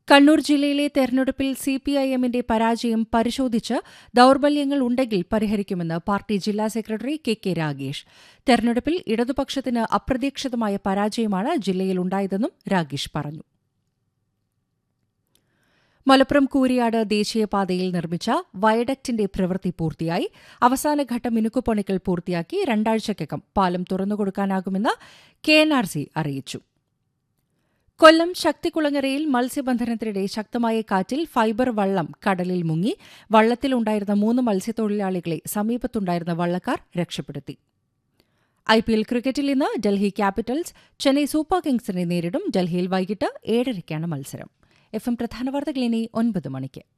കണ്ണൂർ ജില്ലയിലെ തെരഞ്ഞെടുപ്പിൽ C P I എമ്മിന്റെ പരാജയം പരിശോധിച്ച് ദൌർബല്യങ്ങൾ ഉണ്ടെങ്കിൽ പരിഹരിക്കുമെന്ന് പാർട്ടി ജില്ലാ സെക്രട്ടറി കെ കെ രാഗേഷ് തെരഞ്ഞെടുപ്പിൽ ഇടതുപക്ഷത്തിന് അപ്രതീക്ഷിതമായ പരാജയമാണ് ജില്ലയിൽ ഉണ്ടായതെന്നും രാഗേഷ് പറഞ്ഞു മലപ്പുറം കൂരിയാട് ദേശീയപാതയിൽ നിർമ്മിച്ച വയഡക്റ്റിന്റെ പ്രവൃത്തി പൂർത്തിയായി അവസാനഘട്ട മിനുക്കുപണികൾ പൂർത്തിയാക്കി രണ്ടാഴ്ചയ്ക്കകം പാലം തുറന്നുകൊടുക്കാനാകുമെന്ന് കെ എൻ ആർ സി അറിയിച്ചു കൊല്ലം ശക്തികുളങ്ങരയിൽ മത്സ്യബന്ധനത്തിനിടെ ശക്തമായ കാറ്റിൽ ഫൈബർ വള്ളം കടലിൽ മുങ്ങി വള്ളത്തിലുണ്ടായിരുന്ന മൂന്ന് മത്സ്യത്തൊഴിലാളികളെ സമീപത്തുണ്ടായിരുന്ന വള്ളക്കാർ രക്ഷപ്പെടുത്തി ഐ പി എൽ ക്രിക്കറ്റിൽ ഇന്ന് ഡൽഹി ക്യാപിറ്റൽസ് ചെന്നൈ സൂപ്പർ കിങ്സിനെ നേരിടും ഡൽഹിയിൽ വൈകിട്ട് ഏഴരയ്ക്കാണ് മത്സരം എഫ് എം പ്രധാന വാർത്തകൾ ഇനി ഒൻപത് മണിക്ക്